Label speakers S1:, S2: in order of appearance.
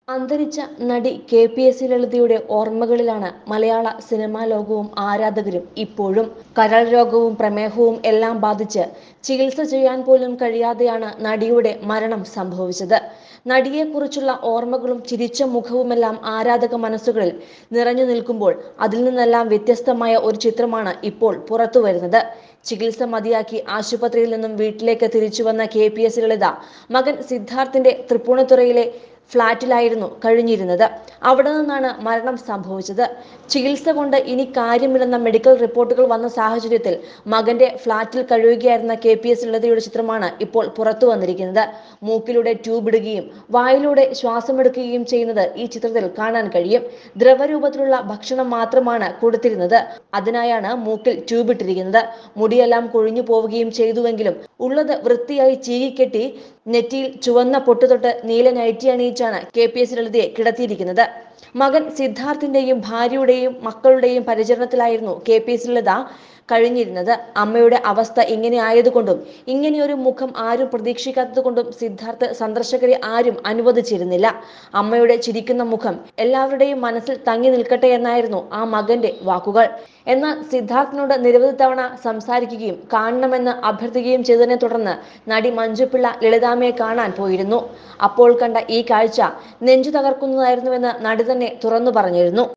S1: അന്തരിച്ച നടി K P S C ലളിതയുടെ ഓർമ്മകളിലാണ് മലയാള സിനിമാ ലോകവും ആരാധകരും ഇപ്പോഴും കരൾ രോഗവും പ്രമേഹവും എല്ലാം ബാധിച്ച് ചികിത്സ ചെയ്യാൻ പോലും കഴിയാതെയാണ് നടിയുടെ മരണം സംഭവിച്ചത് നടിയെക്കുറിച്ചുള്ള ഓർമ്മകളും ചിരിച്ച മുഖവുമെല്ലാം ആരാധക മനസ്സുകളിൽ നിറഞ്ഞു നിൽക്കുമ്പോൾ അതിൽ നിന്നെല്ലാം വ്യത്യസ്തമായ ഒരു ചിത്രമാണ് ഇപ്പോൾ പുറത്തു വരുന്നത് ചികിത്സ മതിയാക്കി ആശുപത്രിയിൽ നിന്നും വീട്ടിലേക്ക് തിരിച്ചു വന്ന കെ പി എസ് ലളിത മകൻ സിദ്ധാർത്ഥിന്റെ തൃപ്പൂണിത്തുറയിലെ ഫ്ളാറ്റിലായിരുന്നു കഴിഞ്ഞിരുന്നത് അവിടെ നിന്നാണ് മരണം സംഭവിച്ചത് ചികിത്സ കൊണ്ട് ഇനി കാര്യമില്ലെന്ന മെഡിക്കൽ റിപ്പോർട്ടുകൾ വന്ന സാഹചര്യത്തിൽ മകന്റെ ഫ്ളാറ്റിൽ കഴിയുകയായിരുന്ന കെ പി എസ് ലളിതയുടെ ചിത്രമാണ് ഇപ്പോൾ പുറത്തു വന്നിരിക്കുന്നത് മൂക്കിലൂടെ ട്യൂബ് ഇടുകയും വായിലൂടെ ശ്വാസമെടുക്കുകയും ചെയ്യുന്നത് ഈ ചിത്രത്തിൽ കാണാൻ കഴിയും ദ്രവരൂപത്തിലുള്ള ഭക്ഷണം മാത്രമാണ് കൊടുത്തിരുന്നത് അതിനായാണ് മൂക്കിൽ ട്യൂബ് ഇട്ടിരിക്കുന്നത് മുടിയെല്ലാം കൊഴിഞ്ഞു പോവുകയും ചെയ്തുവെങ്കിലും ഉള്ളത് വൃത്തിയായി ചീകിക്കെട്ടി നെറ്റിയിൽ ചുവന്ന പൊട്ടുതൊട്ട് നീല നൈറ്റി അണിയിച്ചാണ് കെ പി എസ് ലളിതയെ കിടത്തിയിരിക്കുന്നത് മകൻ സിദ്ധാർത്ഥിന്റെയും ഭാര്യയുടെയും മക്കളുടെയും പരിചരണത്തിലായിരുന്നു കെ പി എസ് ലളിത കഴിഞ്ഞിരുന്നത് അമ്മയുടെ അവസ്ഥ ഇങ്ങനെ ആയതുകൊണ്ടും ഇങ്ങനെയൊരു മുഖം ആരും പ്രതീക്ഷിക്കാത്തതുകൊണ്ടും സിദ്ധാർത്ഥ് സന്ദർശകരെ ആരും അനുവദിച്ചിരുന്നില്ല അമ്മയുടെ ചിരിക്കുന്ന മുഖം എല്ലാവരുടെയും മനസ്സിൽ തങ്ങി നിൽക്കട്ടെ എന്നായിരുന്നു ആ മകന്റെ വാക്കുകൾ എന്നാൽ സിദ്ധാർത്ഥിനോട് നിരവധി തവണ സംസാരിക്കുകയും കാണണമെന്ന് അഭ്യർത്ഥിക്കുകയും ചെയ്തതിനെ തുടർന്ന് നടി മഞ്ജുപിള്ള ലളിതാമ്മയെ കാണാൻ പോയിരുന്നു അപ്പോൾ കണ്ട ഈ കാഴ്ച നെഞ്ചു തകർക്കുന്നതായിരുന്നുവെന്ന് നടി തന്നെ തുറന്നു പറഞ്ഞിരുന്നു